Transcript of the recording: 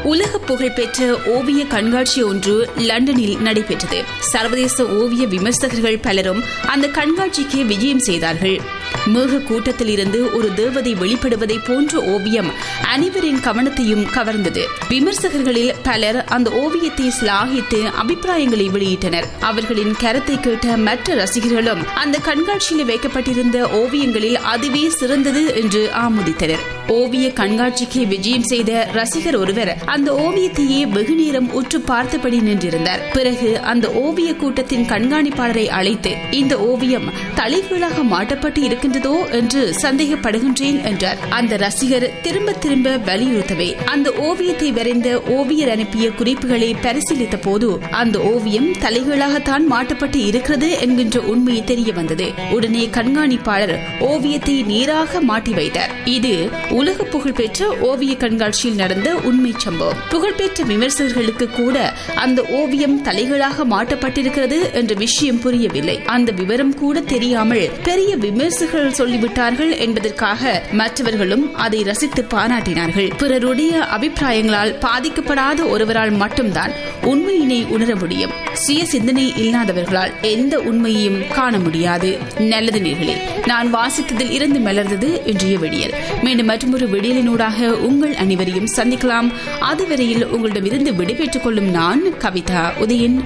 உலக புகழ்பெற்ற ஓவிய கண்காட்சி ஒன்று லண்டனில் நடைபெற்றது சர்வதேச ஓவிய விமர்சகர்கள் பலரும் அந்த கண்காட்சிக்கு விஜயம் செய்தார்கள் மேக கூட்டத்தில் இருந்து ஒரு தேவதை வெளிப்படுவதை போன்ற ஓவியம் அனைவரின் கவனத்தையும் கவர்ந்தது விமர்சகர்களில் பலர் அந்த ஓவியத்தை சிலாகித்து அபிப்பிராயங்களை வெளியிட்டனர் அவர்களின் கருத்தை கேட்ட மற்ற ரசிகர்களும் அந்த கண்காட்சியில் வைக்கப்பட்டிருந்த ஓவியங்களில் அதுவே சிறந்தது என்று ஆமோதித்தனர் ஓவிய கண்காட்சிக்கு விஜயம் செய்த ரசிகர் ஒருவர் அந்த ஓவியத்தையே வெகு நேரம் உற்று பார்த்தபடி நின்றிருந்தார் பிறகு அந்த ஓவிய கூட்டத்தின் கண்காணிப்பாளரை அழைத்து இந்த ஓவியம் தலைகீழாக மாட்டப்பட்டு இருக்கின்றதோ என்று சந்தேகப்படுகின்றேன் என்றார் அந்த ரசிகர் திரும்ப திரும்ப வலியுறுத்தவே அந்த ஓவியத்தை வரைந்த ஓவியர் அனுப்பிய குறிப்புகளை பரிசீலித்த போது அந்த ஓவியம் தலைகீழாகத்தான் மாட்டப்பட்டு இருக்கிறது என்கின்ற உண்மை தெரிய வந்தது உடனே கண்காணிப்பாளர் ஓவியத்தை நேராக மாட்டி வைத்தார் இது உலக புகழ்பெற்ற ஓவிய கண்காட்சியில் நடந்த உண்மை சம்பவம் புகழ்பெற்ற விமர்சகர்களுக்கு கூட அந்த ஓவியம் தலைகளாக மாட்டப்பட்டிருக்கிறது என்ற விஷயம் புரியவில்லை அந்த விவரம் கூட தெரியாமல் பெரிய விமர்சகர்கள் சொல்லிவிட்டார்கள் என்பதற்காக மற்றவர்களும் அதை ரசித்து பாராட்டினார்கள் பிறருடைய அபிப்பிராயங்களால் பாதிக்கப்படாத ஒருவரால் மட்டும்தான் உண்மையினை உணர முடியும் சுய சிந்தனை இல்லாதவர்களால் எந்த உண்மையையும் காண முடியாது நல்லது நேர்களே நான் வாசித்ததில் இருந்து மலர்ந்தது இன்றைய விடியல் மீண்டும் மற்றொரு விடியலினூடாக உங்கள் அனைவரையும் சந்திக்கலாம் அதுவரையில் உங்களிடமிருந்து விடைபெற்றுக் கொள்ளும் நான் கவிதா உதயன்